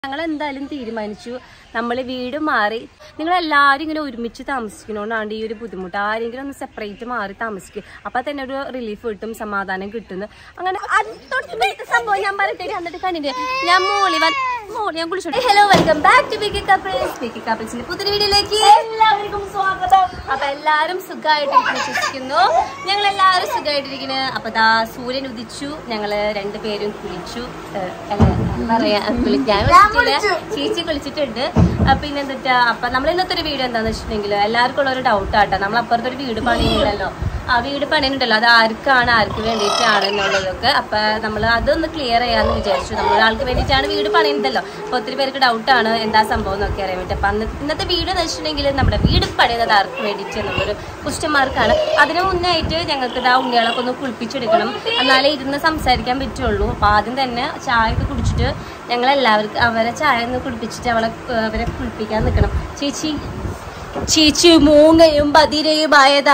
ഞങ്ങൾ എന്തായാലും തീരുമാനിച്ചു നമ്മൾ വീട് മാറി നിങ്ങൾ എല്ലാവരും ഇങ്ങനെ ഒരുമിച്ച് താമസിക്കുന്നതുകൊണ്ടാണ് ഈ ഒരു ബുദ്ധിമുട്ട് ആരെങ്കിലും ഒന്ന് സെപ്പറേറ്റ് മാറി താമസിക്കും അപ്പൊ തന്നെ ഒരു റിലീഫ് കിട്ടും സമാധാനം കിട്ടുന്നു അങ്ങനെ അത് തൊട്ട് സംഭവം ഞാൻ പറയട്ടെ എന്നിട്ട് കണ്ടിട്ട് ഞാൻ മോളി വന്ന് മോളി ഞാൻ കുളിച്ചോട്ടെ hello welcome back to Bikki couples Bikki കപ്പിൾസിന്റെ പുതിയ വീഡിയോയിലേക്ക് എല്ലാവർക്കും സ്വാഗതം അപ്പൊ എല്ലാവരും സുഖമായിട്ടിരിക്കുന്നു വിശ്വസിക്കുന്നു ഞങ്ങൾ എല്ലാവരും സുഖമായിട്ടിരിക്കുന്നു അപ്പൊ ദാ സൂര്യൻ ഉദിച്ചു ഞങ്ങള് രണ്ടുപേരും കുളിച്ചു ഏഹ്, അല്ല, എന്താ പറയാ കുളി- ഞാൻ കുളിച്ചിട്ടില്ല ചേച്ചി കുളിച്ചിട്ടുണ്ട് അപ്പൊ പിന്നെ എന്താ അപ്പൊ നമ്മൾ ഇന്നത്തെ ഒരു വീഡിയോ എന്താന്ന് വെച്ചിട്ടുണ്ടെങ്കിൽ എല്ലാവർക്കും ഉള്ള ഒരു ഡൗട്ട് ആട്ടോ നമ്മൾ അപ്പുറത്തെ ഒരു വീട് പണിയുണ്ടല്ലോ ആ വീട് പണിയുണ്ടല്ലോ അത് ആർക്കാണ് ആർക്ക് വേണ്ടിയിട്ടാണ് എന്നുള്ളതൊക്കെ അപ്പൊ നമ്മൾ അതൊന്ന് ക്ലിയർ ചെയ്യാന്ന് വിചാരിച്ചു നമ്മൾ ഒരാൾക്ക് വേണ്ടിയിട്ടാണ് വീട് പണിയുന്നതല്ലോ അപ്പൊ ഒത്തിരി പേർക്ക് ഡൗട്ടാണ് എന്താ സംഭവം എന്നൊക്കെ അറിയാൻ വേണ്ടി അപ്പൊ അന്ന് ഇന്നത്തെ വീഡിയോ എന്ന് വെച്ചിട്ടുണ്ടെങ്കിൽ നമ്മുടെ വീട് പണിയുന്നത് ആർക്ക് വേണ്ടിയിട്ട് എന്നുള്ളൊരു ക്വസ്റ്റ്യൻ മാർക്കാണ് അതിന് മുന്നായിട്ട് ഞങ്ങൾക്ക് ഇതാ ഉണ്ണികളൊക്കെ ഒന്ന് കുളിപ്പിച്ചെടുക്കണം എന്നാലേ ഇരുന്ന് സംസാരിക്കാൻ പറ്റുള്ളൂ അപ്പൊ ആദ്യം തന്നെ ചായ ഒക്കെ കുടിച്ചിട്ട് ഞങ്ങൾ എല്ലാവർക്കും അവരെ ചായ ഒന്ന് കുടിപ്പിച്ചിട്ട് അവളെ ഏർ, അവരെ കുളിപ്പിക്കാൻ നിൽക്കണം ചേച്ചി ചേച്ചി മൂങ്ങയും ബദിരയും ആയതാ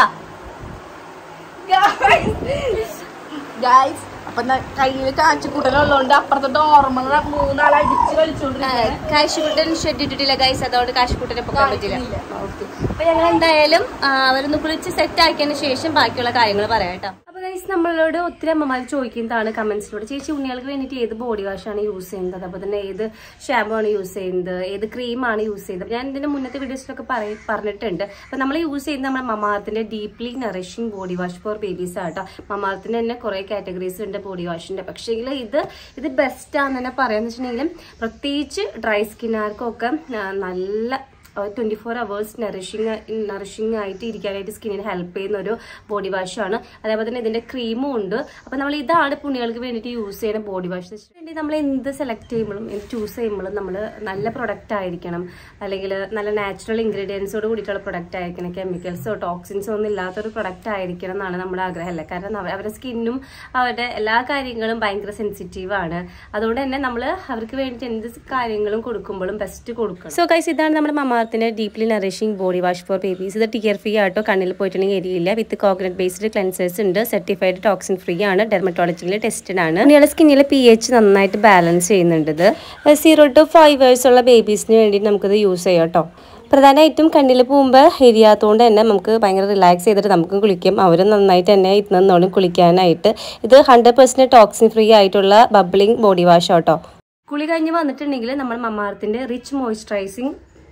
ഗൈസ് അപ്പൊ കയ്യില് കാച്ചുകൂട്ടലുള്ളതുകൊണ്ട് അപ്പുറത്തോട്ട് ഓർമ്മ മൂന്നാൾ അടിച്ച് കളിച്ചോണ്ടിരിക്കുന്നത് കാശുകുട്ടൻ ഷെഡ് ഇട്ടിട്ടില്ല ഗൈസ് അതുകൊണ്ട് കാശുകുട്ടനെ പൊക്കാൻ പറ്റില്ല ഓക്കെ അപ്പൊ ഞങ്ങൾ എന്തായാലും ആ, അവരൊന്ന് കുളിച്ച് സെറ്റ് ആക്കിയതിന് ശേഷം ബാക്കിയുള്ള കാര്യങ്ങൾ പറയാം കേട്ടോ അപ്പൊ ഗൈസ് നമ്മളോട് ഒത്തിരി അമ്മമാർ ചോദിക്കുന്നതാണ് കമന്റ്സിലൂടെ ചേച്ചി ഉണ്ണികൾക്ക് വേണ്ടിയിട്ട് ഏത് ബോഡി വാഷാണ് യൂസ് ചെയ്യുന്നത് അതുപോലെ തന്നെ ഏത് ഷാമ്പു ആണ് യൂസ് ചെയ്യുന്നത് ഏത് ക്രീമാണ് യൂസ് ചെയ്യുന്നത് ഞാൻ ഇതിന്റെ മുന്നത്തെ വീഡിയോസിലൊക്കെ പറയ പറഞ്ഞിട്ടുണ്ട് അപ്പൊ നമ്മൾ യൂസ് ചെയ്യുന്ന നമ്മുടെ മമാർത്തിന്റെ deeply nourishing body wash for babies ആട്ടോ മമാർത്തിന്റെ തന്നെ കുറെ കാറ്റഗറീസ് ഉണ്ട് ബോഡി വാഷിന്റെ പക്ഷേ ഇത് ഇത് ബെസ്റ്റ് ആണെന്ന് തന്നെ പറയാന്ന് വെച്ചിട്ടുണ്ടെങ്കിൽ പ്രത്യേകിച്ച് ഡ്രൈ സ്കിന്നുകാർക്കൊക്കെ നല്ല twenty four hours nourishing nourishing ആയിട്ട് ഇരിക്കാനായിട്ട് സ്കിന്നിന് ഹെൽപ്പ് ചെയ്യുന്ന ഒരു ബോഡി വാഷാണ് അതേപോലെ തന്നെ ഇതിന്റെ ക്രീമും ഉണ്ട് അപ്പൊ നമ്മൾ ഇതാണ് പുണ്ണികൾക്ക് വേണ്ടിയിട്ട് യൂസ് ചെയ്യുന്ന ബോഡി വാഷ് വേണ്ടി നമ്മൾ എന്ത് സെലക്ട് ചെയ്യുമ്പോഴും എന്ത് ചൂസ് ചെയ്യുമ്പോഴും നമ്മൾ നല്ല പ്രൊഡക്റ്റ് ആയിരിക്കണം അല്ലെങ്കിൽ നല്ല നാച്ചുറൽ ഇൻഗ്രീഡിയൻസോട് കൂടിയിട്ടുള്ള പ്രൊഡക്റ്റ് ആയിരിക്കണം കെമിക്കൽസോ ടോക്സിൻസോ ഒന്നും ഇല്ലാത്തൊരു പ്രൊഡക്റ്റ് ആയിരിക്കണം എന്നാണ് നമ്മുടെ ആഗ്രഹം അല്ലേ കാരണം അവ- അവരുടെ സ്കിന്നും അവരുടെ എല്ലാ കാര്യങ്ങളും ഭയങ്കര സെൻസിറ്റീവ് ആണ് അതുകൊണ്ട് തന്നെ നമ്മൾ അവർക്ക് വേണ്ടിയിട്ട് എന്ത് കാര്യങ്ങളും കൊടുക്കുമ്പോഴും ബെസ്റ്റ് കൊടുക്കണം സോ ഗൈസ് ഇതാണ് നമ്മുടെ മമാർത്തിന്റെ deeply nourishing body wash for babies ഇത് ടിയർ ഫ്രീ ആട്ടോ കണ്ണിൽ പോയിട്ടുണ്ടെങ്കിൽ എരിയില്ല വിത്ത് കോക്കനട്ട് ബേസ്ഡ് ക്ലെൻസേഴ്സ് ഉണ്ട് സർട്ടിഫൈഡ് ടോക്സിൻ ഫ്രീ ആണ് ഡെർമറ്റോളജിയിൽ ടെസ്റ്റഡ് ആണ് നിങ്ങളുടെ സ്കിന്നിലെ പി എച്ച് നന്നായിട്ട് ബാലൻസ് ചെയ്യുന്നുണ്ട് ഇത് സീറോ ടു ഫൈവ് ഇയേഴ്സ് ഉള്ള ബേബീസിന് വേണ്ടിയിട്ട് നമുക്കിത് യൂസ് ചെയ്യാം കേട്ടോ പ്രധാനമായിട്ടും കണ്ണിൽ പോകുമ്പോൾ എരിയാത്തതുകൊണ്ട് തന്നെ നമുക്ക് ഭയങ്കര റിലാക്സ് ചെയ്തിട്ട് നമുക്ക് കുളിക്കാം അവർ നന്നായിട്ട് തന്നെ ഇരുന്നോളും കുളിക്കാനായിട്ട് ഇത് ഹൺഡ്രഡ് പെർസെൻറ്റ് ടോക്സിൻ ഫ്രീ ആയിട്ടുള്ള ബബ്ലിംഗ് ബോഡി വാഷ് ആട്ടോ കുളി കഴിഞ്ഞ് വന്നിട്ടുണ്ടെങ്കിൽ നമ്മൾ മമാർത്തിന്റെ റിച്ച് മോയ്സ്ചറൈസിങ്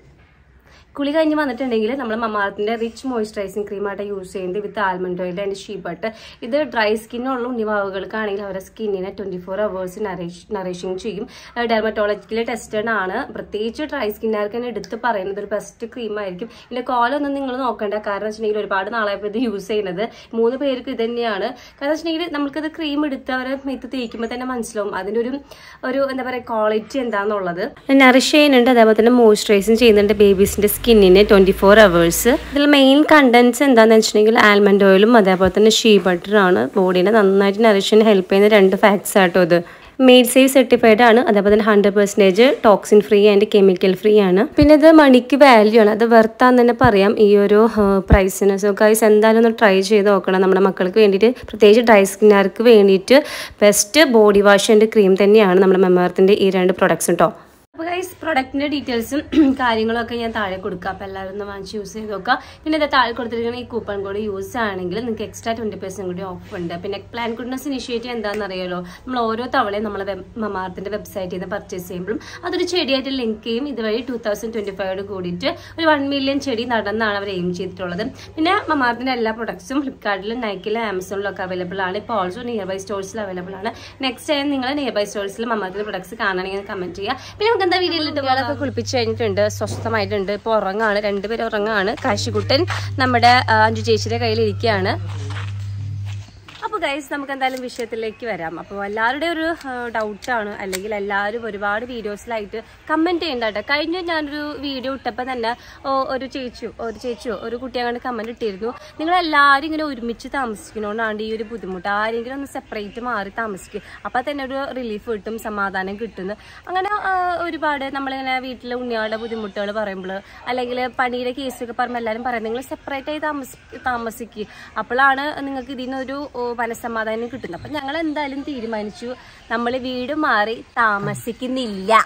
കുളി കഴിഞ്ഞ് വന്നിട്ടുണ്ടെങ്കിൽ നമ്മൾ മമാർത്തിന്റെ റിച്ച് മോയ്സ്ചറൈസിങ് ക്രീമായിട്ട് യൂസ് ചെയ്യുന്നത് with almond oil and shea butter ഇത് ഡ്രൈ സ്കിന്നുള്ള ഉണ്ണിവാവുകൾക്കാണെങ്കിൽ അവരുടെ സ്കിന്നിനെ ട്വന്റി ഫോർ അവേഴ്സ് നറിഷിങ് ചെയ്യും ഡെർമറ്റോളജിക്കലി ടെസ്റ്റഡ് ആണ് പ്രത്യേകിച്ച് ഡ്രൈ സ്കിന്നുകാർക്ക് തന്നെ എടുത്ത് പറയുന്നത് ഒരു ബെസ്റ്റ് ക്രീം ആയിരിക്കും ഇതിന്റെ കോലൊന്നും നിങ്ങൾ നോക്കണ്ട കാരണം വെച്ചിട്ടുണ്ടെങ്കിൽ ഒരുപാട് നാളായപ്പോൾ ഇത് യൂസ് ചെയ്യുന്നത് മൂന്ന് പേർക്ക് ഇത് തന്നെയാണ് കാരണം വെച്ചിട്ടുണ്ടെങ്കിൽ നമുക്കിത് ക്രീം എടുത്ത് അവരെ മെത്ത് തേക്കുമ്പോൾ തന്നെ മനസ്സിലാവും അതിന്റെ ഒരു ഒരു എന്താ പറയുക ക്വാളിറ്റി എന്താന്നുള്ളത് നറിഷ് ചെയ്യുന്നുണ്ട് അതേപോലെ തന്നെ മോയ്സ്ചറൈസിങ് ചെയ്യുന്നുണ്ട് ബേബീസിന്റെ സ്കിന്നിന് ട്വന്റി ഫോർ അവേഴ്സ് ഇതിൽ മെയിൻ കണ്ടന്റ്സ് എന്താണെന്ന് വെച്ചിട്ടുണ്ടെങ്കിൽ ആൽമണ്ട് ഓയിലും അതേപോലെ തന്നെ ഷീ ബട്ടറാണ് ബോഡീനെ നന്നായിട്ട് നറിഷിന് ഹെൽപ്പ് ചെയ്യുന്ന രണ്ട് ഫാക്ട്സ് ആട്ടോ ഇത് മെയ്ഡ് സേഫ് സർട്ടിഫൈഡ് ആണ് അതേപോലെ തന്നെ hundred percentage toxin free and chemical free ആണ് പിന്നെ ഇത് മണിക്ക് വാല്യൂ ആണ് അത് വെർത്താന്ന് തന്നെ പറയാം ഈ ഒരു പ്രൈസിന് സോ ഗൈസ് എന്തായാലും ഒന്ന് ട്രൈ ചെയ്ത് നോക്കണം നമ്മുടെ മക്കൾക്ക് വേണ്ടിയിട്ട് പ്രത്യേകിച്ച് ഡ്രൈ സ്കിന്നുകാർക്ക് വേണ്ടിയിട്ട് best body wash and cream തന്നെയാണ് നമ്മുടെ മെമ്മർത്തിൻ്റെ ഈ രണ്ട് പ്രൊഡക്ട്സ് കേട്ടോ അപ്പോൾ ഗൈസ് പ്രൊഡക്റ്റിന്റെ ഡീറ്റെയിൽസും കാര്യങ്ങളൊക്കെ ഞാൻ താഴെ കൊടുക്കാം അപ്പോൾ എല്ലാവരും ഒന്ന് വാങ്ങിച്ച് യൂസ് ചെയ്ത് നോക്കാം പിന്നെ ഇത് താഴെ കൊടുത്തിരിക്കുന്ന ഈ കൂപ്പൺ കോഡ് യൂസ് ആണെങ്കിൽ നിങ്ങൾക്ക് എക്സ്ട്രാ ട്വന്റി പെർസെന്റ് കൂടി ഓഫ് ഉണ്ട് പിന്നെ പ്ലാൻ ഗുഡ്നസ് ഇനിഷ്യേറ്റീവ് എന്താണെന്ന് അറിയാലോ നമ്മൾ ഓരോ തവണയും നമ്മളെ മമാർത്തിന്റെ വെബ്സൈറ്റിൽ നിന്ന് പർച്ചേസ് ചെയ്യുമ്പോഴും അതൊരു ചെടിയായിട്ട് ലിങ്ക് ചെയ്യും ഇതുവഴി ടൂ തൗസൻഡ് ട്വന്റി ഫൈവോട് കൂടിയിട്ട് ഒരു വൺ മില്യൺ ചെടി നടന്നാണ് അവർ എയിം ചെയ്തിട്ടുള്ളത് പിന്നെ മമാർത്തിന്റെ എല്ലാ പ്രൊഡക്ട്സും ഫ്ലിപ്കാർട്ടിലും നൈക്കിലും ആമസോണിലും ഒക്കെ അവൈലബിൾ ആണ് ഇപ്പോൾ ഓൾസോ നിയർ ബൈ സ്റ്റോഴ്സിൽ അവൈലബിൾ ആണ് നെക്സ്റ്റ് ടൈം നിങ്ങൾ നിയർ ബൈ സ്റ്റോഴ്സിൽ മമാർത്തിന്റെ പ്രൊഡക്ട്സ് കാണണമെങ്കിൽ കമന്റ് ചെയ്യുക പിന്നെ നമുക്ക് എന്താ വീഡിയോയിൽ ഇതുപോലൊക്കെ കുളിപ്പിച്ച് കഴിഞ്ഞിട്ടുണ്ട് സ്വസ്ഥമായിട്ടുണ്ട് ഇപ്പോൾ ഉറങ്ങാണ് രണ്ടുപേരും ഉറങ്ങാണ് കാശിക്കുട്ടൻ നമ്മുടെ ആ, അഞ്ചു ചേച്ചിയുടെ കയ്യിൽ ഇരിക്കുകയാണ് അപ്പോൾ ഗൈസ് നമുക്ക് എന്തായാലും വിഷയത്തിലേക്ക് വരാം അപ്പോൾ എല്ലാവരുടെയും ഒരു ഡൗട്ടാണ് അല്ലെങ്കിൽ എല്ലാവരും ഒരുപാട് വീഡിയോസിലായിട്ട് കമൻറ്റ് ചെയ്യണ്ട കേട്ടോ കഴിഞ്ഞ ഞാനൊരു വീഡിയോ ഇട്ടപ്പോൾ തന്നെ ഓ, ഒരു ചേച്ചിയോ ഒരു ചേച്ചിയോ ഒരു കുട്ടി അങ്ങനെ കമൻറ്റ് ഇട്ടിരുന്നു നിങ്ങൾ എല്ലാവരും ഇങ്ങനെ ഒരുമിച്ച് താമസിക്കുന്നതുകൊണ്ടാണ് ഈ ഒരു ബുദ്ധിമുട്ട് ആരെങ്കിലും ഒന്ന് സെപ്പറേറ്റ് മാറി താമസിക്കും അപ്പോൾ തന്നെ ഒരു റിലീഫ് കിട്ടും സമാധാനം കിട്ടുന്നു അങ്ങനെ ആ, ഒരുപാട് നമ്മളിങ്ങനെ വീട്ടിലെ ഉണ്ണികളുടെ ബുദ്ധിമുട്ടുകൾ പറയുമ്പോൾ അല്ലെങ്കിൽ പണിയുടെ കേസൊക്കെ പറയുമ്പോൾ എല്ലാവരും പറയുന്നത് നിങ്ങൾ സെപ്പറേറ്റ് ആയി താമസി താമസിക്കുക അപ്പോഴാണ് നിങ്ങൾക്ക് ഇതിനൊരു ഓ, മനസ്സമാധാനം കിട്ടുന്നത് അപ്പം ഞങ്ങൾ എന്തായാലും തീരുമാനിച്ചു നമ്മൾ വീട് മാറി താമസിക്കുന്നില്ല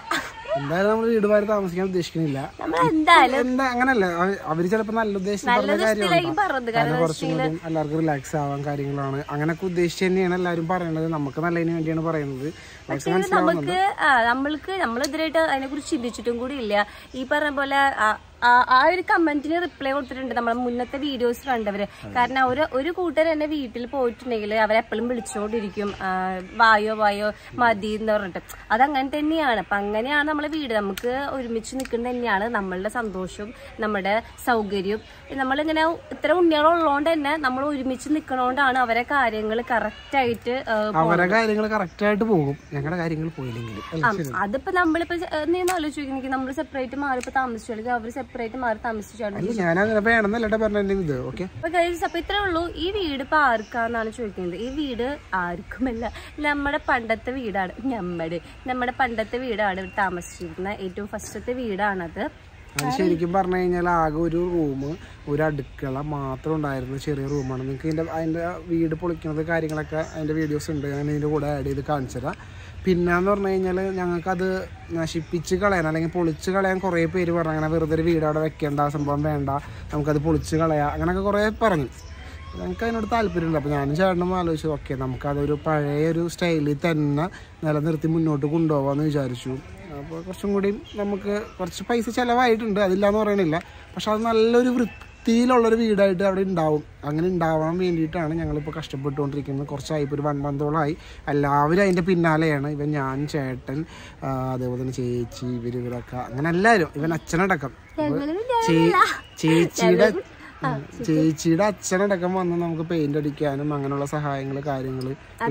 എന്തായാലും നമ്മൾ വീട് മാറി താമസിക്കാൻ ഉദ്ദേശിക്കുന്നില്ല നമ്മൾ എന്തായാലും എന്താ അങ്ങനല്ല അവ- അവര് ചിലപ്പോ നല്ല ഉദ്ദേശം പറഞ്ഞ ഉദ്ദേശത്തിലായിരിക്കും പറഞ്ഞത്. കാരണം കുറച്ചും കൂടി എല്ലാവർക്കും റിലാക്സ് ആവാൻ കാര്യങ്ങളാണ് അങ്ങനെയൊക്കെ ഉദ്ദേശിച്ച് തന്നെയാണ് എല്ലാവരും പറയണത് നമുക്ക് നല്ലതിന് വേണ്ടിയാണ് പറയുന്നത് അവർക്ക് മനസ്സിലാവുന്നുണ്ട് നമുക്ക് ആ നമ്മൾക്ക് നമ്മൾ ഇതിനായിട്ട് അതിനെ കുറിച്ച് ചിന്തിച്ചിട്ടും കൂടി ഇല്ല ഈ പറഞ്ഞ പോലെ ആ- ആ- ആ ഒരു കമന്റിന് റിപ്ലൈ കൊടുത്തിട്ടുണ്ട് നമ്മളെ മുന്നത്തെ വീഡിയോസ് കണ്ടവര് കാരണം ഒരു ഒരു കൂട്ടർ എന്നെ വീട്ടിൽ പോയിട്ടുണ്ടെങ്കിൽ അവരെപ്പോഴും വിളിച്ചുകൊണ്ടിരിക്കും ആ, വായോ വായോ മതി എന്ന് പറഞ്ഞിട്ട് അതങ്ങനെ തന്നെയാണ് അപ്പൊ അങ്ങനെയാണ് നമ്മളെ വീട് നമുക്ക് ഒരുമിച്ച് നിൽക്കുന്നത് തന്നെയാണ് നമ്മളുടെ സന്തോഷവും നമ്മുടെ സൗകര്യവും നമ്മളിങ്ങനെ ഇത്ര ഉണ്ണികളുള്ളതുകൊണ്ട് തന്നെ നമ്മൾ ഒരുമിച്ച് നിൽക്കണോണ്ടാണ് അവരെ കാര്യങ്ങൾ കറക്റ്റായിട്ട് അവരെ കാര്യങ്ങൾ കറക്റ്റ് ആയിട്ട് പോകും ഞങ്ങളുടെ കാര്യങ്ങൾ പോയില്ലെങ്കിൽ അല്ലേ ശരി അതിപ്പോ നമ്മളിപ്പോ നീ ആലോചിക്കും നമ്മൾ സെപ്പറേറ്റ് മാറി ഇപ്പൊ താമസിച്ചു അവർ സെപ്പറേറ്റ് മാറി താമസിച്ചാണ് അല്ല ഞാൻ അങ്ങനെ വേണമെന്നല്ലേ പറഞ്ഞിട്ടുണ്ടെങ്കിൽ ഇത് ഓക്കെ അപ്പൊ ഗൈസ് അപ്പൊ ഇത്രേ ഉള്ളൂ ഈ വീട് ഇപ്പൊ ആർക്കാന്നാണ് ചോദിക്കുന്നത് ഈ വീട് ആർക്കുമല്ല നമ്മുടെ പണ്ടത്തെ വീടാണ് നമ്മുടെ നമ്മുടെ പണ്ടത്തെ വീടാണ് ഇവിടെ താമസിച്ചിരുന്ന ഏറ്റവും ഫസ്റ്റത്തെ വീടാണത് അത് ശരിക്കും പറഞ്ഞു കഴിഞ്ഞാൽ ആകെ ഒരു റൂം ഒരു അടുക്കള മാത്രം ഉണ്ടായിരുന്ന ചെറിയ റൂമാണ് നിങ്ങൾക്ക് ഇതിൻ്റെ അതിൻ്റെ വീട് പൊളിക്കുന്നത് കാര്യങ്ങളൊക്കെ അതിൻ്റെ വീഡിയോസ് ഉണ്ട് ഞാൻ ഇതിൻ്റെ കൂടെ ആഡ് ചെയ്ത് കാണിച്ചു തരാം പിന്നെന്ന് പറഞ്ഞു കഴിഞ്ഞാൽ ഞങ്ങൾക്കത് നശിപ്പിച്ച് കളയാൻ അല്ലെങ്കിൽ പൊളിച്ച് കളയാൻ കുറേ പേര് പറഞ്ഞു അങ്ങനെ വെറുതെ ഒരു വീട് അവിടെ വെക്കേണ്ട ആ സംഭവം വേണ്ട നമുക്കത് പൊളിച്ച് കളയാം അങ്ങനെയൊക്കെ കുറേ പറഞ്ഞു ഞങ്ങൾക്ക് അതിനോട് താല്പര്യമുണ്ട് അപ്പോൾ ഞാനും ചേട്ടനും ആലോചിച്ചു ഓക്കെ നമുക്കതൊരു പഴയ ഒരു സ്റ്റൈലിൽ തന്നെ നിലനിർത്തി മുന്നോട്ട് കൊണ്ടുപോകാമെന്ന് വിചാരിച്ചു അപ്പോൾ കുറച്ചും കൂടി നമുക്ക് കുറച്ച് പൈസ ചിലവായിട്ടുണ്ട് അതില്ലാന്ന് പറയണില്ല പക്ഷെ അത് നല്ലൊരു വൃത്തിയിലുള്ളൊരു വീടായിട്ട് അവിടെ ഉണ്ടാവും അങ്ങനെ ഉണ്ടാവാൻ വേണ്ടിയിട്ടാണ് ഞങ്ങളിപ്പോൾ കഷ്ടപ്പെട്ടുകൊണ്ടിരിക്കുന്നത് കുറച്ചായി ഇപ്പോൾ ഒരു വൺ മന്തോളമായി എല്ലാവരും അതിൻ്റെ പിന്നാലെയാണ് ഇവൻ ഞാൻ ചേട്ടൻ ആ, അതേപോലെ തന്നെ ചേച്ചി ഇവർ ഇവരൊക്കെ അങ്ങനെ എല്ലാവരും ഇവൻ അച്ഛനടക്കം അപ്പോൾ ചേ- ചേച്ചിയുടെ ഉം. ചേച്ചിയുടെ അച്ഛനടക്കം വന്ന് നമുക്ക് പെയിന്റ് അടിക്കാനും അങ്ങനെയുള്ള സഹായങ്ങൾ കാര്യങ്ങൾ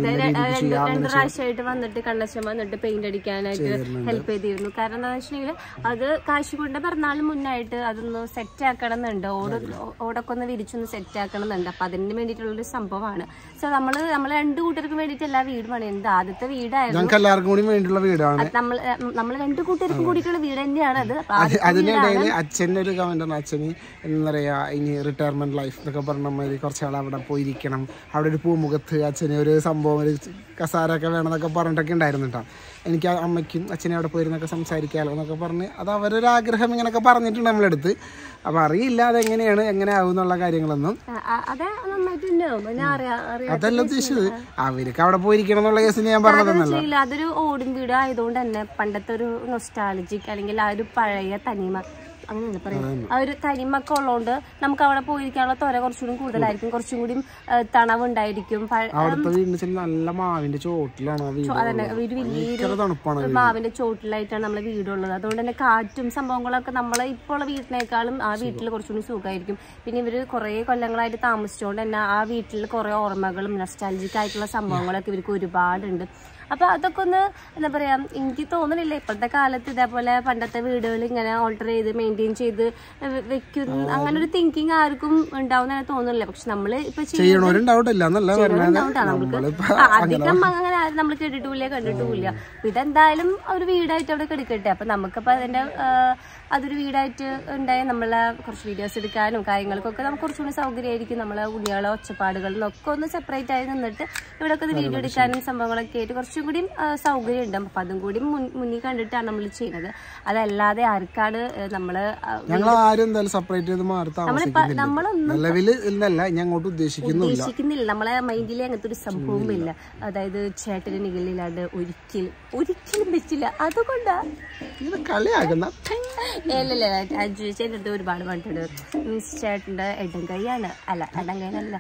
രണ്ട് പ്രാവശ്യമായിട്ട് വന്നിട്ട് കണ്ണച്ചൻ വന്നിട്ട് പെയിന്റ് അടിക്കാനായിട്ട് ഹെൽപ്പ് ചെയ്തിരുന്നു കാരണം എന്താണെന്ന് വെച്ചിട്ടുണ്ടെങ്കിൽ അത് കാശികൊണ്ട് പിറന്നാളിന് മുന്നായിട്ട് അതൊന്ന് സെറ്റ് ആക്കണം എന്നുണ്ട് ഓട് ഓടൊക്കെ ഒന്ന് വിരിച്ചൊന്ന് സെറ്റ് ആക്കണം എന്നുണ്ട് അപ്പൊ അതിന് വേണ്ടിയിട്ടുള്ളൊരു സംഭവമാണ് സോ നമ്മള് നമ്മൾ രണ്ട് കൂട്ടർക്കും വേണ്ടിയിട്ട് എല്ലാ വീട് പണിയുന്നത് ആദ്യത്തെ വീടായിരുന്നു ഞങ്ങൾക്ക് എല്ലാവർക്കും കൂടി വേണ്ടിയുള്ള വീടാണ് അത് നമ്മൾ നമ്മൾ രണ്ട് കൂട്ടർക്കും കൂടിയിട്ടുള്ള വീട് തന്നെയാണ് അത് അപ്പൊ അത് അതിനിടയിൽ അച്ഛൻ്റെ ഒരു കമന്റ് ആണ് അച്ഛന് എന്താ പറയാ ഇനി റിട്ടയർമെന്റ് ലൈഫ് എന്നൊക്കെ പറഞ്ഞ മാതിരി കുറച്ചാൾ അവിടെ പോയിരിക്കണം അവിടെ ഒരു പൂമുഖത്ത് അച്ഛന് ഒരു സംഭവം ഒരു കസാര ഒക്കെ വേണമെന്നൊക്കെ പറഞ്ഞിട്ടൊക്കെ ഉണ്ടായിരുന്നു കേട്ടോ എനിക്ക് ആ അമ്മയ്ക്കും അച്ഛനെ അവിടെ പോയിരുന്നൊക്കെ സംസാരിക്കാമല്ലോ എന്നൊക്കെ പറഞ്ഞ് അത് അവരൊരു ആഗ്രഹം ഇങ്ങനെയൊക്കെ പറഞ്ഞിട്ടുണ്ട് നമ്മളെടുത്ത് അപ്പോൾ അറിയില്ല അതെങ്ങനെയാണ് എങ്ങനെ ആവും എന്നുള്ള കാര്യങ്ങളൊന്നും ആ, ആ, അതെ നന്നായിട്ട് ഉണ്ടാവും ഞാൻ അറിയാം അറിയാം അതല്ല ഉദ്ദേശിച്ചത് അവർക്ക് അവിടെ പോയിരിക്കണം എന്നുള്ള കേസിന് ഞാൻ പറഞ്ഞതെന്നല്ല ചെയ്യില്ല അതൊരു ഓടും വീട് ആയതുകൊണ്ട് തന്നെ പണ്ടത്തെ ഒരു നൊസ്റ്റാളജിക് അല്ലെങ്കിൽ ആ ഒരു പഴയ തനിമ അങ്ങനെയല്ല പറയാം ആ ഒരു തനിമൊക്കെ ഉള്ളതുകൊണ്ട് നമുക്ക് അവിടെ പോയിരിക്കാനുള്ള ത്വര കുറച്ചുകൂടി കൂടുതലായിരിക്കും കുറച്ചും കൂടി തണവുണ്ടായിരിക്കും പഴ- അവിടുത്തെ വീടിന് വെച്ചാൽ നല്ല മാവിന്റെ ചോട്ടിലാണ് ആ വീട് അതന്നെ ഒരു വലിയ ഭയങ്കര തണുപ്പാണ് ഒരു മാവിന്റെ ചോട്ടിലായിട്ടാണ് നമ്മളെ വീടുള്ളത് അതുകൊണ്ട് തന്നെ കാറ്റും സംഭവങ്ങളൊക്കെ നമ്മളെ ഇപ്പോൾ ഉള്ള വീട്ടിനേക്കാളും ആ വീട്ടിൽ കുറച്ചുകൂടി സുഖമായിരിക്കും പിന്നെ ഇവര് കുറെ കൊല്ലങ്ങളായിട്ട് താമസിച്ചുകൊണ്ട് തന്നെ ആ വീട്ടിൽ കുറെ ഓർമ്മകളും നൊസ്റ്റാലജിക് ആയിട്ടുള്ള സംഭവങ്ങളൊക്കെ ഇവർക്ക് ഒരുപാടുണ്ട് അപ്പൊ അതൊക്കെ ഒന്ന് എന്താ പറയാ എനിക്ക് തോന്നുന്നില്ല ഇപ്പോഴത്തെ കാലത്ത് ഇതേപോലെ പണ്ടത്തെ വീടുകൾ ഇങ്ങനെ ഓൾട്ടർ ചെയ്ത് മെയിൻറ്റെയിൻ ചെയ്ത് വെ- വെക്കുന്ന അങ്ങനെ ഒരു തിങ്കിങ് ആർക്കും ഉണ്ടാവുന്ന തോന്നുന്നില്ല പക്ഷെ നമ്മള് ഇപ്പൊ ചെയ്യുന്ന ചെയ്യണവരുണ്ടാവട്ടില്ല എന്നല്ല പറഞ്ഞത് ഉണ്ടാവും നമുക്ക് നമ്മളിപ്പോ ആ, അധികം അങ്ങനെ ആരും നമ്മൾ കേട്ടിട്ടില്ല കണ്ടിട്ടുമില്ല അപ്പൊ ഇതെന്തായാലും ഒരു വീടായിട്ട് അവിടെ കിടക്കട്ടെ അപ്പൊ നമുക്കപ്പോ അതിന്റെ ആ, അതൊരു വീടായിട്ട് ഉണ്ടായ നമ്മളെ കുറച്ച് വീഡിയോസ് എടുക്കാനും കാര്യങ്ങൾക്കൊക്കെ നമുക്ക് കുറച്ചുകൂടി സൗകര്യമായിരിക്കും നമ്മളെ ഉണ്ണികളെ ഒച്ചപ്പാടുകളിൽ ഒക്കെ ഒന്ന് സെപ്പറേറ്റ് ആയി നിന്നിട്ട് ഇവിടെ ഒക്കെ വീഡിയോ എടുക്കാനും സംഭവങ്ങളൊക്കെ ആയിട്ട് കുറച്ചും കൂടി ആ, സൗകര്യം ഉണ്ട് അപ്പൊ അതും കൂടി മുൻ- മുന്നിൽ കണ്ടിട്ടാണ് നമ്മൾ ചെയ്യുന്നത് അതല്ലാതെ ആർക്കാണ് ഏ, നമ്മള് ആ, ഞങ്ങൾ ആരും എന്തായാലും സെപ്പറേറ്റ് ചെയ്ത് മാറി താമസിക്കുന്നില്ല നമ്മളൊന്നും നിലവില് ഇന്നല്ല ഞാൻ അങ്ങോട്ട് ഉദ്ദേശിക്കുന്നില്ല ഉദ്ദേശിക്കുന്നില്ല നമ്മളെ മൈൻഡിൽ അങ്ങനത്തെ ഒരു സംഭവം ഇല്ല അതായത് ചേട്ടന് നികളില്ലാണ്ട് ഒരിക്കലും ഒരിക്കലും പറ്റില്ല അതുകൊണ്ടാ ഇത് കളിയാക്കുന്ന അല്ലല്ല അജു ചേട്ടൻ്റെ അടുത്ത് ഒരുപാട് പറഞ്ഞിട്ടുണ്ട് മീൻസ് ചേട്ടൻ്റെ ഇടം കൈയാണ് അല്ല ഇടം കൈയല്ല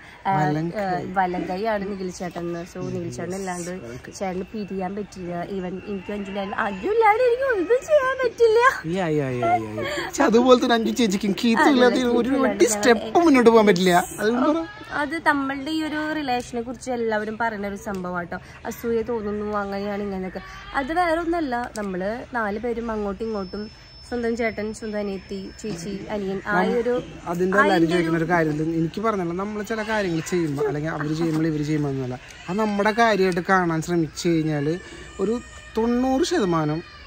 വലം കൈയാണ് നിഖിൽ ചേട്ടൻ സോ നിഖിൽ ചേട്ടൻ ഇല്ലാണ്ട് ചേട്ടന് പിരിയാൻ പറ്റില്ല ഈവൻ എനിക്ക് അഞ്ചില്ലാണ്ട് അജു ഇല്ലാണ്ട് എനിക്ക് ഒന്നും ചെയ്യാൻ പറ്റില്ല ഈ ആയി, ആയി, ആയി, ആയി. പക്ഷെ അതുപോലെ തന്നെ അഞ്ചു ചേച്ചിക്കും കീത്തില്ലാത്ത ഒരു വണ്ടി സ്റ്റെപ്പ് മുന്നോട്ട് പോകാൻ പറ്റില്ല അതുകൊണ്ട് പറ. അത് നമ്മളുടെ ഈ ഒരു റിലേഷനെ കുറിച്ച് എല്ലാവരും പറയുന്ന ഒരു സംഭവം കേട്ടോ അസൂയ തോന്നുന്നു അങ്ങനെയാണ് ഇങ്ങനെയൊക്കെ അത് വേറെ ഒന്നല്ല നമ്മള് നാല് പേരും അങ്ങോട്ടും ഇങ്ങോട്ടും സ്വന്തം ചേട്ടൻ സ്വന്തം അനിയത്തി ചേച്ചി അനിയൻ ആ ഒരു അതിന്റെ എല്ലാവരും ചോദിക്കുന്ന ഒരു കാര്യം എനിക്ക് പറഞ്ഞല്ലോ നമ്മൾ ചില കാര്യങ്ങൾ ചെയ്യുമ്പോൾ അല്ലെങ്കിൽ അവർ ചെയ്യുമ്പോൾ ഇവർ ചെയ്യുമ്പോൾ എന്നല്ല അത് നമ്മുടെ കാര്യമായിട്ട് കാണാൻ ശ്രമിച്ചു കഴിഞ്ഞാൽ ഒരു തൊണ്ണൂറ് ശതമാനം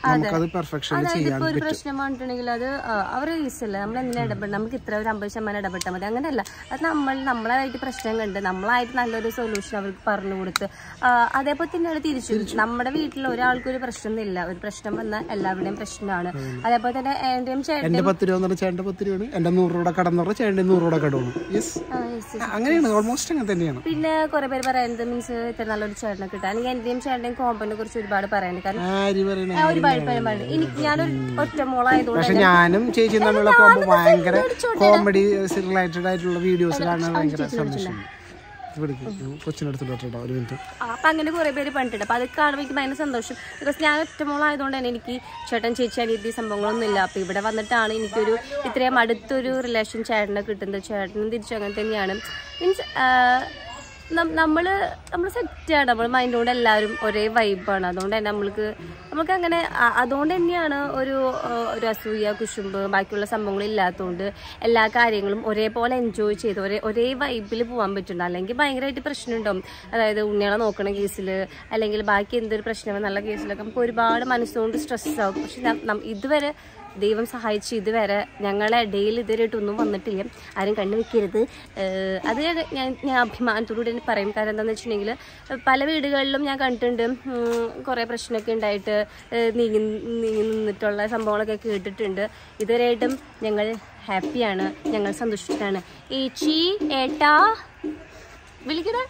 നമുക്കത് പെർഫെക്ഷൻ അതായത് ചെയ്യാൻ ഇപ്പൊ ഒരു പ്രശ്നം വന്നിട്ടുണ്ടെങ്കിൽ അത് ആ, അവരെ ഈസല്ല നമ്മൾ എങ്ങനെ ഇടപെടണം നമുക്ക് ഇത്ര ഒരു അമ്പത് ശതമാനം ഇടപെട്ടാൽ മതി അങ്ങനെയല്ല അത് നമ്മൾ നമ്മളായിട്ട് പ്രശ്നം കണ്ട് നമ്മളായിട്ട് നല്ലൊരു സൊല്യൂഷൻ അവർക്ക് പറഞ്ഞു കൊടുത്ത് ആ, അതേപോലെ തന്നെയാണ് തിരിച്ചു നമ്മുടെ വീട്ടിൽ ഒരാൾക്കും ഒരു പ്രശ്നമൊന്നുമില്ല ഒരു പ്രശ്നം വന്നാൽ എല്ലാവരുടെയും പ്രശ്നമാണ് അതേപോലെ തന്നെ എന്റെയും ചേട്ടൻ എന്റെ പത്ത് രൂപ എന്ന് പറഞ്ഞാൽ ചേട്ടന്റെ പത്ത് രൂപയാണ് എന്റെ നൂറ് രൂപ കടം എന്ന് പറഞ്ഞാൽ ചേട്ടന്റെ നൂറ് രൂപ കടമാണ് യെസ് ആ, yes, yes. അങ്ങനെയാണ് ഓൾമോസ്റ്റ് അങ്ങനെ തന്നെയാണ് പിന്നെ കുറെ പേര് പറയുന്നത് മീൻസ് ഇത്ര നല്ലൊരു ചേട്ടനെ കിട്ടാൻ അല്ലെങ്കിൽ എന്റെയും ചേട്ടന്റെയും കോമ്പനെ കുറിച്ച് ഒരുപാട് പറയാനുണ്ട് കാരണം ആര് പറയണേ ആ, ഒരുപാട് പേര് പറയുന്നത് എനിക്ക് ഞാനൊരു ഒറ്റ മോളായതുകൊണ്ട് പക്ഷെ ഞാനും ചേച്ചിയും തമ്മിലുള്ള കോമ്പോ ഭയങ്കര കോമഡി റിലേറ്റഡ് ആയിട്ടുള്ള വീഡിയോസ് കാണാൻ ഭയങ്കര സന്തോഷം കൊച്ചിനടുത്തിട്ടോ ഒരു മിനിറ്റ് ആ, അപ്പൊ അങ്ങനെ കുറെ പേര് പറഞ്ഞിട്ടുണ്ട് അപ്പൊ അത് കാണുമ്പോൾ എനിക്ക് ഭയങ്കര സന്തോഷം ബിക്കോസ് ഞാൻ ഒറ്റമോളായതുകൊണ്ട് തന്നെ എനിക്ക് ചേട്ടൻ ചേച്ചി അനിയത്തി സംഭവങ്ങളൊന്നും ഇല്ല അപ്പൊ ഇവിടെ വന്നിട്ടാണ് എനിക്കൊരു ഇത്രയും അടുത്തൊരു റിലേഷൻ ചേട്ടനെ കിട്ടുന്നത് ചേട്ടനും തിരിച്ചു അങ്ങനെ തന്നെയാണ് മീൻസ് നമ്മള് നമ്മൾ സെറ്റാണ് നമ്മൾ മൈൻഡോട് എല്ലാവരും ഒരേ വൈബാണ് അതുകൊണ്ട് തന്നെ നമ്മൾക്ക് നമുക്ക് അങ്ങനെ അ- അതുകൊണ്ട് തന്നെയാണ് ഒരു ആ, ഒരു അസൂയ കുശുമ്പ് ബാക്കിയുള്ള സംഭവങ്ങൾ ഇല്ലാത്തതുകൊണ്ട് എല്ലാ കാര്യങ്ങളും ഒരേപോലെ എൻജോയ് ചെയ്ത് ഒരേ ഒരേ വൈബിൽ പോകാൻ പറ്റുന്നുണ്ട് അല്ലെങ്കിൽ ഭയങ്കരമായിട്ട് പ്രശ്നമുണ്ടാവും അതായത് ഉണ്ണികളെ നോക്കണ കേസിൽ അല്ലെങ്കിൽ ബാക്കി എന്തൊരു പ്രശ്നം നല്ല കേസിലൊക്കെ നമുക്ക് ഒരുപാട് മനസ്സുകൊണ്ട് സ്ട്രെസ് ആവും പക്ഷെ ന- നം- ഇതുവരെ ദൈവം സഹായിച്ച് ഇതുവരെ ഞങ്ങളെ ഇടയിൽ ഇതുവരെയായിട്ടൊന്നും വന്നിട്ടില്ല ആരും കണ്ണു വെക്കരുത് ഏഹ് അത് ഞാൻ ഞാൻ അഭിമാനത്തോടുകൂടി തന്നെ പറയും കാരണം എന്താണെന്ന് വെച്ചിട്ടുണ്ടെങ്കിൽ പല വീടുകളിലും ഞാൻ കണ്ടിട്ടുണ്ട് ഉം, കുറേ പ്രശ്നമൊക്കെ ഉണ്ടായിട്ട് ഏഹ് നീങ്ങി നീങ്ങി നിന്നിട്ടുള്ള സംഭവങ്ങളൊക്കെ കേട്ടിട്ടുണ്ട് ഇതുവരെയായിട്ടും ഞങ്ങൾ ഹാപ്പിയാണ് ഞങ്ങൾ സന്തുഷ്ടരാണ് ഏച്ചി ഏട്ടാ വിളിക്കണേ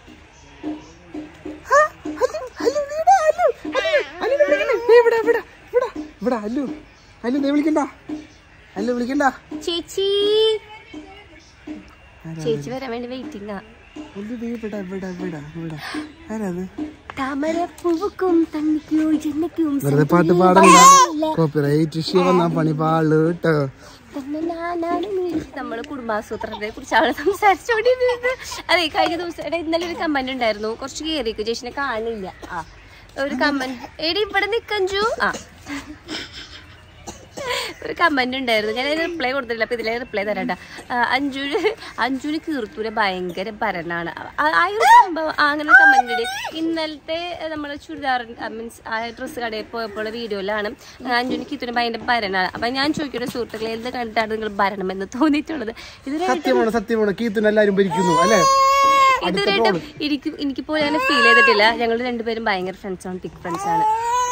ഇവിടെ ഇവിടെ ഇവിടെ ഇവിടെ അല്ലു അല്ലു നീ വിളിക്കണ്ട അല്ലു വിളിക്കണ്ട ചേച്ചി ചേച്ചി വരാൻ വേണ്ടി വെയിറ്റിംഗാ അല്ലു നീ ഇവിടെ ഇവിടെ ഇവിടെ ഇവിടെ ആരാത് താമരപ്പൂവുക്കും തണ്ണിക്കോ ജന്നയ്ക്കും വെറുതെ പാട്ട് പാടണ്ട കോപ്പിറൈറ്റ് ഇഷ്യൂ വന്നാ പണി പാള് കേട്ടോ നമ്മള് കുടുംബാസൂത്രത്തെ കുറിച്ചാണ് സംസാരിച്ചോണ്ടിരുന്നത് അതെ കഴിഞ്ഞ ദിവസം എടാ ഇന്നലെ ഒരു കമന്റ് ഉണ്ടായിരുന്നു കുറച്ച് കേറിക്ക് ചേച്ചിനെ കാണില്ല ആ ഒരു കമന്റ് എടി ഇവിടെ നിക്കഞ്ചു ആ ഒരു കമന്റ് ഉണ്ടായിരുന്നു ഞാൻ റിപ്ലൈ കൊടുത്തിട്ടില്ല അപ്പൊ ഇതിലെ റിപ്ലൈ തരണ്ട അഞ്ജുന് അഞ്ജുന് കീർത്തൂര് ഭയങ്കര ഭരണാണ് ആ- ആ ഒരു സംഭവം ആ, അങ്ങനെ ഒരു കമന്റ് ഇടി ഇന്നലത്തെ നമ്മളെ ചുരിദാർ മീൻസ് ആ ഡ്രസ്സ് കടയിൽ പോയപ്പോൾ വീഡിയോയിലാണ് അഞ്ജുന് കീർത്തൂര് ഭയങ്കര ഭരണാണ് അപ്പൊ ഞാൻ ചോദിക്കുന്ന സുഹൃത്തുക്കളെ എന്ത് കണ്ടിട്ടാണ് നിങ്ങൾ ഭരണം എന്ന് തോന്നിയിട്ടുള്ളത് ഇതുവരെ സത്യമാണ് സത്യമാണ് കീത്തുന് എല്ലാരും ഭരിക്കുന്നു അല്ലേ ഇതുവരെയായിട്ടും എനിക്ക് എനിക്ക് പോലും അങ്ങനെ ഫീൽ ചെയ്തിട്ടില്ല ഞങ്ങൾ രണ്ടുപേരും ഭയങ്കര ഫ്രണ്ട്സ് ആണ് തിക് ഫ്രണ്ട്സ് ആണ്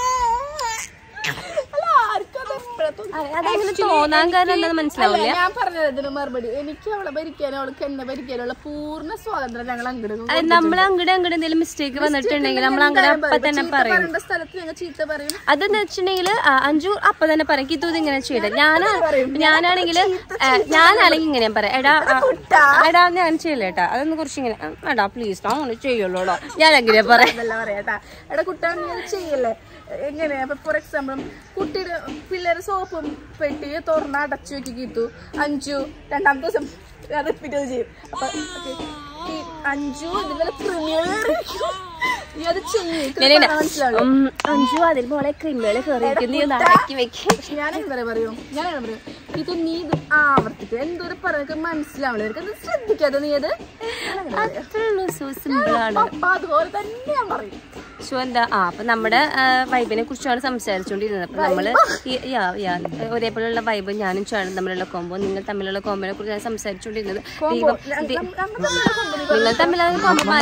അതെ, അതങ്ങനെ തോന്നാൻ കാരണം എന്താണെന്ന് മനസ്സിലാവില്ല ഞാൻ പറഞ്ഞത് ഇതിന് മറുപടി എനിക്ക് അവളെ ഭരിക്കാനോ അവൾക്ക് എന്നെ ഭരിക്കാനുള്ള പൂർണ്ണ സ്വാതന്ത്ര്യം ഞങ്ങൾ അങ്ങോട്ട് അത് നമ്മൾ അങ്ങോട്ട് അങ്ങോട്ട് എന്തെങ്കിലും മിസ്റ്റേക്ക് വന്നിട്ടുണ്ടെങ്കിൽ നമ്മൾ അങ്ങോട്ട് അപ്പൊ തന്നെ പറയും പറയേണ്ട സ്ഥലത്ത് ഞങ്ങൾ ചീത്ത പറയും അതെന്ന് വെച്ചിട്ടുണ്ടെങ്കിൽ അഞ്ചു അപ്പൊ തന്നെ പറയും കിത്തു ഇത് ഇങ്ങനെ ചെയ്ത ഞാനാ ഞാനാണെങ്കിൽ ഞാനാണെങ്കിൽ ഇങ്ങനെ പറയാം എടാ ആ, എടാ ഞാൻ ചെയ്യില്ല ഏട്ടാ അതൊന്ന് കുറച്ച് ഇങ്ങനെ ആ, എടാ പ്ലീസ് അങ്ങനെ ചെയ്യുള്ളൂടോ ഞാൻ എങ്ങനെയാ പറയാം അതല്ല പറയാട്ടാ എടാ കുട്ടാണ് നീ അത് ചെയ്യല്ലേ എങ്ങനെയാ ഇപ്പൊ ഫോർ എക്സാമ്പിൾ കുട്ടിയുടെ പിള്ളേര് സോപ്പും പെട്ടി തുറന്ന് അടച്ചു വെക്കി കിട്ടു അഞ്ചു രണ്ടാമത്തെ ദിവസം അത് റിപ്പീറ്റ് ചെയ്യും അപ്പൊ okay, ഈ അഞ്ചു ഇതിന്റെ പ്രീമിയർ നീ അത് ചെയ്യും മനസ്സിലാവും ഉം, അഞ്ചു അതിൽ മോളെ ക്രിമികള് കയറിയിരിക്കും നീ ഒന്ന് അടക്കി വെക്കും പക്ഷെ ഞാൻ എന്താ പറയും ഞാൻ എന്താ പറയും ഇത് നീ ഇത് ആവർത്തിക്കുക എന്തോരം പറയുക മനസ്സിലാവില്ല നിനക്ക് അത് ശ്രദ്ധിക്കാതെ നീ അത് അത്രേ ഉള്ളൂ സോ സിമ്പിൾ ആണ് അപ്പൊ അതുപോലെ തന്നെ ഞാൻ പറയും സോ എന്താ ആ അപ്പൊ നമ്മുടെ വൈബിനെ കുറിച്ചാണ് സംസാരിച്ചുകൊണ്ടിരുന്നത് അപ്പൊ നമ്മള് ഈ- യാ യാ ഒരേപോലെയുള്ള വൈബ് ഞാനും ചേട്ടനും തമ്മിലുള്ള കോമ്പോ നിങ്ങൾ തമ്മിലുള്ള കോമ്പോനെ കുറിച്ചാണ് സംസാരിച്ചുകൊണ്ടിരുന്നത് ദൈവം ദി- നിങ്ങൾ തമ്മിലുള്ള കോമ്പോ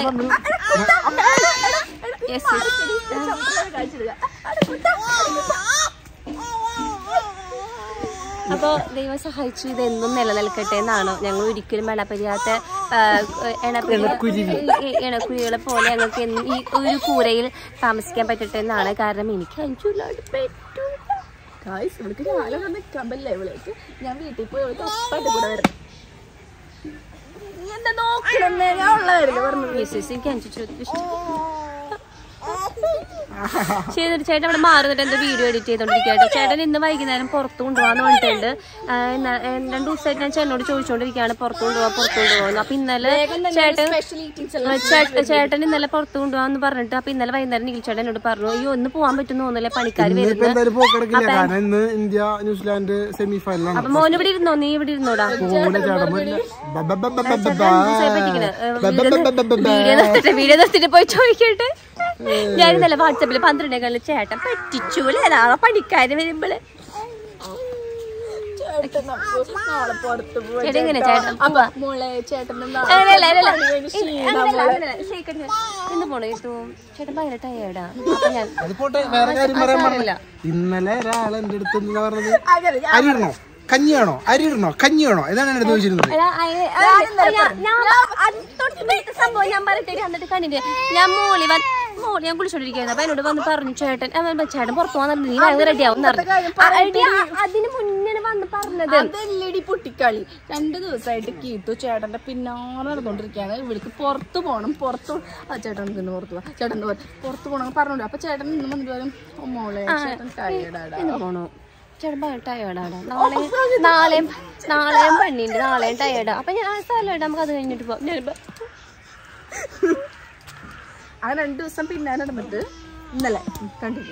യെസ് അപ്പോൾ ദൈവം സഹായിച്ചു ഇത് എന്നും നിലനിൽക്കട്ടെ എന്നാണ് ഞങ്ങൾ ഒരിക്കലും വെള്ളപ്പരിയാത്ത ഇണക്കുഴികളെ പോലെ ഞങ്ങൾക്ക് എന്നും ഈ ഒരു കൂരയിൽ താമസിക്കാൻ പറ്റട്ടെ എന്നാണ് കാരണം എനിക്ക് അഞ്ചുള്ളാണ്ട് പറ്റൂ ഗായ്സ് ഇവൾക്ക് രാവിലെ നിൽക്കാൻ പറ്റില്ല ഇവളേക്ക് ഞാൻ വീട്ടിൽ പോയി ഇവൾക്ക് ഉറപ്പായിട്ട് കൂടെ വരും നീ എന്താ നോക്കണേ ഞാൻ ഉള്ളതായിരുന്നു പറഞ്ഞു യെസ് യെസ് എനിക്ക് അഞ്ചു ചോദ്യം ഇഷ്ടം ശരി ചേട്ടൻ അവിടെ മാറുന്നിട്ട് എന്തോ വീഡിയോ എഡിറ്റ് ചെയ്തോണ്ടിരിക്കട്ടോ ചേട്ടൻ ഇന്ന് വൈകുന്നേരം പുറത്തു കൊണ്ടുപോകാന്ന് പറഞ്ഞിട്ടുണ്ട് ആ, ഇന്ന- ഏ, രണ്ടു ദിവസമായിട്ട് ഞാൻ ചേട്ടനോട് ചോദിച്ചോണ്ടിരിക്കുകയാണ് പുറത്തു കൊണ്ടുപോകാം പുറത്തു കൊണ്ടുപോകുന്നു അപ്പൊ ഇന്നലെ ചേട്ടൻ സ്പെഷ്യൽ ഈറ്റിംഗ്സ് ആ, ചേട്ട- ചേട്ടൻ ഇന്നലെ പുറത്തു കൊണ്ടുപോകാന്ന് പറഞ്ഞിട്ട് അപ്പൊ ഇന്നലെ വൈകുന്നേരം നിഖിൽ ചേട്ടൻ എന്നോട് പറഞ്ഞു അയ്യോ ഒന്ന് പോകാൻ പറ്റുന്ന തോന്നുന്നില്ല പണിക്കാർ ഇപ്പൊ വരുന്നു എന്തായാലും പോക്കെടുക്കില്ല കാരണം ഇന്ന് ഇന്ത്യ ന്യൂസിലാൻഡ് സെമി ഫൈനലാണ് അപ്പൊ മോൻ ഇവിടെ ഇരുന്നോ നീ ഇവിടെ ഇരുന്നോടാ പോലെ ചടമില്ല വീഡിയോ നിർത്തിട്ട് വീഡിയോ നിർത്തിട്ട് പോയി ചോദിക്കട്ടെ ഞാൻ ഇന്നലെ വാട്സാപ്പിൽ പന്ത്രണ്ടേക്കാളിൽ ചേട്ടൻ പറ്റിച്ചൂലെ നാളെ പണിക്കാര് വരുമ്പോള് ചേട്ടൻ നമുക്ക് നാളെ പുറത്ത് പോവാം ചേട്ടൻ എങ്ങനെ ചേട്ടാ. ചേട്ടൻ അപ്പൊ മോളെ ചേട്ടൻ ഇന്ന് പോണോ കേട്ടോ ചേട്ടൻ ഭയങ്കര ടയേർഡാ അപ്പൊ ഞാൻ അത് പോട്ടെ വേറെ കാര്യം പറയാൻ സാരമില്ല. പറഞ്ഞില്ല ഇന്നലെ ഒരാൾ എന്റെ അടുത്ത് എന്താ പറഞ്ഞത് അരി ഇടണോ കഞ്ഞിയാണോ അരി ഇടണോ കഞ്ഞിയാണോ ഇതാണ് എന്റെ അടുത്ത് ചോദിച്ചിരുന്നത് അല്ല, അയ- അയ- ഞാൻ- ഞാൻ അത് തൊട്ട് നേരത്തെ സംഭവം ഞാൻ പറയട്ടെ എന്നിട്ട് കണ്ടിട്ട് ഞാൻ മോളി വന്ന് മോളി ഞാൻ കുളിച്ചോണ്ടിരിക്കുന്നു അപ്പൊ എന്നോട് വന്ന് പറഞ്ഞു ചേട്ടൻ അവൻ പറഞ്ഞു, ചേട്ടൻ പുറത്തു പോകാൻ നീ ഭയങ്കര റെഡി ആവും അതിന് മുന്നേ വന്ന് പറഞ്ഞത് അതല്ലടി പൊട്ടിക്കളി രണ്ടു ദിവസമായിട്ട് കീത്തു ചേട്ടന്റെ പിന്നാലെ നടന്നുകൊണ്ടിരിക്കുകയാണ് ഇവിടേക്ക് പുറത്ത് പോകണം പുറത്ത് പോ- ആ ചേട്ടൻ ഇന്ന് പുറത്ത് പോവാ ചേട്ടൻ പുറത്ത് പോകണം പറഞ്ഞോണ്ട് അപ്പൊ ചേട്ടൻ ഇന്ന് വന്നിട്ട് പറയും "ഓ മോളെ ചേട്ടൻ ടയേർഡാടാ എന്ന് പോണു ചേട്ടൻ ഭയങ്കര ടയേർഡാണ് നാളെ നാളെയും നാളെയും പണിയുണ്ട് നാളെയും ടയേർഡാ അപ്പൊ ഞാൻ സ്ഥലമായിട്ട് നമുക്ക് അത് കഴിഞ്ഞിട്ട് പോവാം ഞാൻ ഇപ്പൊ- അങ്ങനെ രണ്ടു ദിവസം പിന്നാലെ നടന്നിട്ട് ഇന്നലെ കണ്ടില്ലേ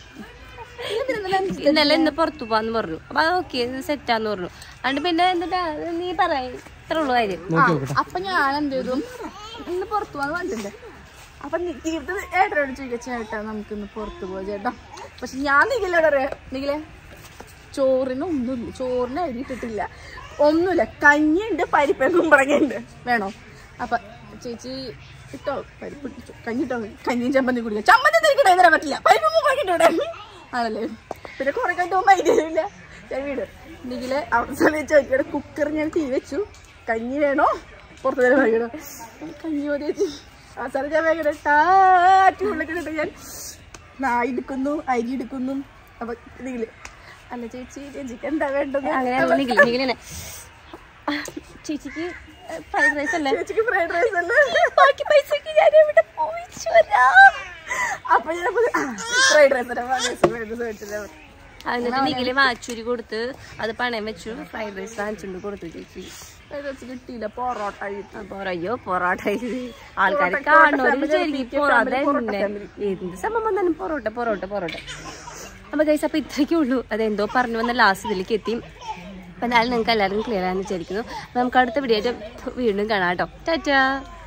ഇന്നലെ ഇന്ന് പുറത്തു പോവാന്ന് പറഞ്ഞു അപ്പൊ ഓക്കെ സെറ്റാന്ന് പറഞ്ഞു അതുകൊണ്ട് പിന്നെ എന്നിട്ട് നീ പറയ ഇത്ര ഉള്ളു കാര്യം ആ, അപ്പൊ ഞാൻ എന്ത് ചെയ്തു ഇന്ന് പുറത്തു പോകാന്ന് പറഞ്ഞിട്ടുണ്ട് അപ്പൊ തീർത്ത് ഏട്ടനോട് ചോദിക്കാം ചേട്ടാ നമുക്ക് ഇന്ന് പുറത്ത് പോവാ ചേട്ടാ പക്ഷെ ഞാൻ നിഖിലോട് പറയാം നിഖിലെ ചോറിന് ഒന്നുമില്ല ചോറിന് അരി ഇട്ടിട്ടില്ല ഒന്നുമില്ല കഞ്ഞിയുണ്ട് പരിപ്പ് കുമ്പളങ്ങയുണ്ട് വേണോ അപ്പൊ ചേച്ചി ഇട്ടോ പരിപ്പ് ഇട്ടോ, കഞ്ഞി ഇട്ടോ കഞ്ഞിയും ചമ്മന്തി കുടിക്കാം ചമ്മന്തി തിരിക്കട്ടെ തരാൻ പറ്റില്ല പരിപ്പ് കുമ്പളങ്ങിട്ട് ഇവിടെ ആണല്ലേ പിന്നെ കുറെ കണ്ടു മൈദിയില്ല ഞാൻ വീട് നിഖിലെ അവിടെ സമയം ചോദിക്കട്ടെ കുക്കർ ഞാൻ തീ വെച്ചു കഞ്ഞി വേണോ പുറത്തു തരാൻ വേഗം കഞ്ഞി മതി ചേച്ചി അവസാനം ഞാൻ വേഗം ടാറ്റി ഉള്ളിക്കിട്ട് ഞാൻ നായി എടുക്കുന്നു അരി എടുക്കുന്നു അപ്പൊ നിഖില് അല്ല ചേച്ചി ചേച്ചിക്ക് എന്താ വേണ്ടത് അങ്ങനെ നിഖിൽ നിഖിലിനെ ചേച്ചിക്ക് ഫ്രൈഡ് റൈസ് അല്ലേ ചേച്ചിക്ക് ഫ്രൈഡ് റൈസ് അല്ലേ ബാക്കി പൈസക്ക് ഞാൻ എവിടെ പോയിച്ചു വരാം അപ്പൊ ഞാൻ ഫ്രൈഡ് റൈസ് ഫ്രൈഡ് റൈസ് മേടിച്ചില്ല എന്നിട്ട് നിഖില് വാച്ചൂരി കൊടുത്ത് അത് പണയം വെച്ചു ഫ്രൈഡ് റൈസ് വാങ്ങിച്ചുകൊണ്ട് കൊടുത്തു ചേച്ചി ഫ്രൈഡ് റൈസ് കിട്ടിയില്ല പൊറോട്ട കിട്ടി അപ്പൊ അയ്യോ പൊറോട്ട ആൾക്കാർ കാണുന്നവര് വിചാരിക്കും പൊറോട്ട തന്നെ എന്ത് സംഭവം വന്നാലും പൊറോട്ട പൊറോട്ട പൊറോട്ട അപ്പൊ ഗൈസ് അപ്പൊ ഇത്രയ്ക്കേ ഉള്ളൂ അതെന്തോ പറഞ്ഞു വന്ന ലാസ്റ്റ് ഇതിലേക്ക് എത്തി അപ്പൊ എന്നാലും നിങ്ങൾക്ക് എല്ലാവർക്കും ക്ലിയർ ആണെന്ന് വിചാരിക്കുന്നു അപ്പൊ നമുക്ക് അടുത്ത വീഡിയോ ആയിട്ട് വീണ്ടും കാണാം കേട്ടോ ടാറ്റാ